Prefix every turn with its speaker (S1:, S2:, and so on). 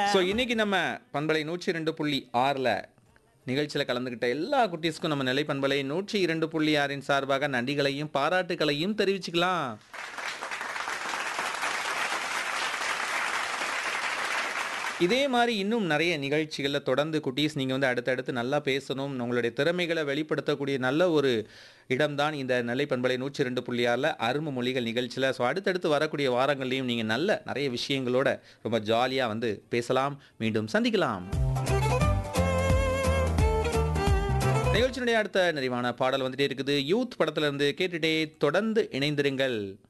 S1: so இன்னைக்கு நம்ம பண்பலை நூற்றி ரெண்டு புள்ளி ஆறில் நிகழ்ச்சியில் கலந்துக்கிட்ட எல்லா குட்டீஸ்க்கும் நம்ம நிலை பண்பலை நூற்றி இரண்டு புள்ளி ஆறின் சார்பாக நன்றிகளையும் பாராட்டுகளையும் தெரிவிச்சுக்கலாம் இதே மாதிரி இன்னும் நிறைய நிகழ்ச்சிகளில் தொடர்ந்து குட்டீஸ் நீங்கள் வந்து அடுத்தடுத்து நல்லா பேசணும் உங்களுடைய திறமைகளை வெளிப்படுத்தக்கூடிய நல்ல ஒரு இடம்தான் இந்த நெல்லை பண்பலை நூற்றி ரெண்டு புள்ளி ஆறில் அரும்பு மொழிகள் நிகழ்ச்சியில் ஸோ அடுத்தடுத்து வரக்கூடிய வாரங்கள்லையும் நீங்கள் நல்ல நிறைய விஷயங்களோட ரொம்ப ஜாலியாக வந்து பேசலாம் மீண்டும் சந்திக்கலாம் நிகழ்ச்சியினுடைய அடுத்த நிறைவான பாடல் வந்துட்டே இருக்குது யூத் படத்துல இருந்து கேட்டுட்டே தொடர்ந்து இணைந்திருங்கள்